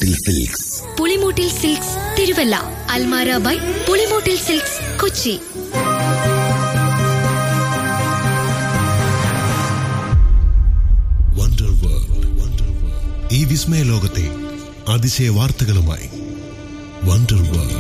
പുളിമൂട്ടിൽ Silks Pulimoottil Silks Thiruvalla അൽമാര by Pulimoottil Silks Kochi Wonder World Wonder World ഈ വിസ്മയ ലോകത്തെ അതിശയ വാർത്തകളുമായി വണ്ടർ വേൾഡ്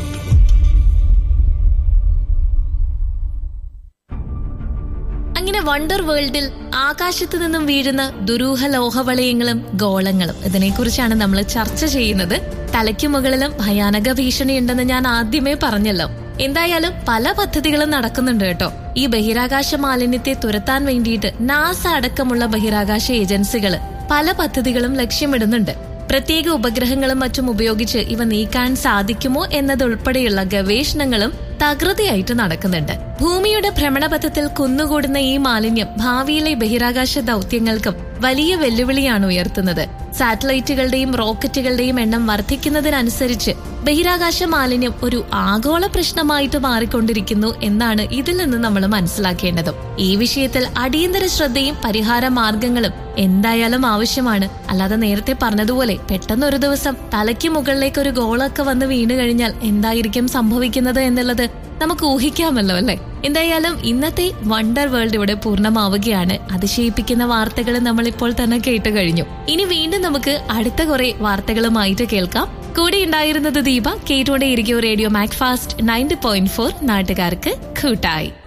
അങ്ങനെ വണ്ടർ വേൾഡിൽ ആകാശത്ത് നിന്നും വീഴുന്ന ദുരൂഹ ലോഹവളയങ്ങളും ഗോളങ്ങളും ഇതിനെക്കുറിച്ചാണ് നമ്മൾ ചർച്ച ചെയ്യുന്നത് തലയ്ക്കു മുകളിലും ഭയാനക ഭീഷണിയുണ്ടെന്ന് ഞാൻ ആദ്യമേ പറഞ്ഞല്ലോ എന്തായാലും പല പദ്ധതികളും നടക്കുന്നുണ്ട് കേട്ടോ ഈ ബഹിരാകാശ മാലിന്യത്തെ തുരത്താൻ വേണ്ടിയിട്ട് നാസ അടക്കമുള്ള ബഹിരാകാശ ഏജൻസികൾ പല പദ്ധതികളും ലക്ഷ്യമിടുന്നുണ്ട് പ്രത്യേക ഉപഗ്രഹങ്ങളും മറ്റും ഉപയോഗിച്ച് ഇവ നീക്കാൻ സാധിക്കുമോ എന്നതുൾപ്പെടെയുള്ള ഗവേഷണങ്ങളും തകൃതിയായിട്ട് നടക്കുന്നുണ്ട് ഭൂമിയുടെ ഭ്രമണപഥത്തിൽ കുന്നുകൂടുന്ന ഈ മാലിന്യം ഭാവിയിലെ ബഹിരാകാശ ദൗത്യങ്ങൾക്കും വലിയ വെല്ലുവിളിയാണ് ഉയർത്തുന്നത് സാറ്റലൈറ്റുകളുടെയും റോക്കറ്റുകളുടെയും എണ്ണം വർദ്ധിക്കുന്നതിനനുസരിച്ച് ബഹിരാകാശ മാലിന്യം ഒരു ആഗോള പ്രശ്നമായിട്ട് മാറിക്കൊണ്ടിരിക്കുന്നു എന്നാണ് ഇതിൽ നിന്ന് നമ്മൾ മനസ്സിലാക്കേണ്ടതും ഈ വിഷയത്തിൽ അടിയന്തര ശ്രദ്ധയും പരിഹാര മാർഗങ്ങളും എന്തായാലും ആവശ്യമാണ് അല്ലാതെ നേരത്തെ പറഞ്ഞതുപോലെ പെട്ടെന്ന് ഒരു ദിവസം തലയ്ക്ക് മുകളിലേക്ക് ഒരു ഗോളൊക്കെ വന്ന് വീണു കഴിഞ്ഞാൽ എന്തായിരിക്കും സംഭവിക്കുന്നത് എന്നുള്ളത് നമുക്ക് ഊഹിക്കാമല്ലോ അല്ലെ എന്തായാലും ഇന്നത്തെ വണ്ടർ വേൾഡ് ഇവിടെ പൂർണ്ണമാവുകയാണ് അതിശയിപ്പിക്കുന്ന വാർത്തകൾ നമ്മൾ ഇപ്പോൾ തന്നെ കേട്ട് കഴിഞ്ഞു ഇനി വീണ്ടും നമുക്ക് അടുത്ത കുറെ വാർത്തകളുമായിട്ട് കേൾക്കാം കൂടെ ഉണ്ടായിരുന്നത് ദീപ കേട്ടുകൊണ്ടേയിരിക്കും radio Macfast ninety point four നാട്ടുകാർക്ക് കൂട്ടായി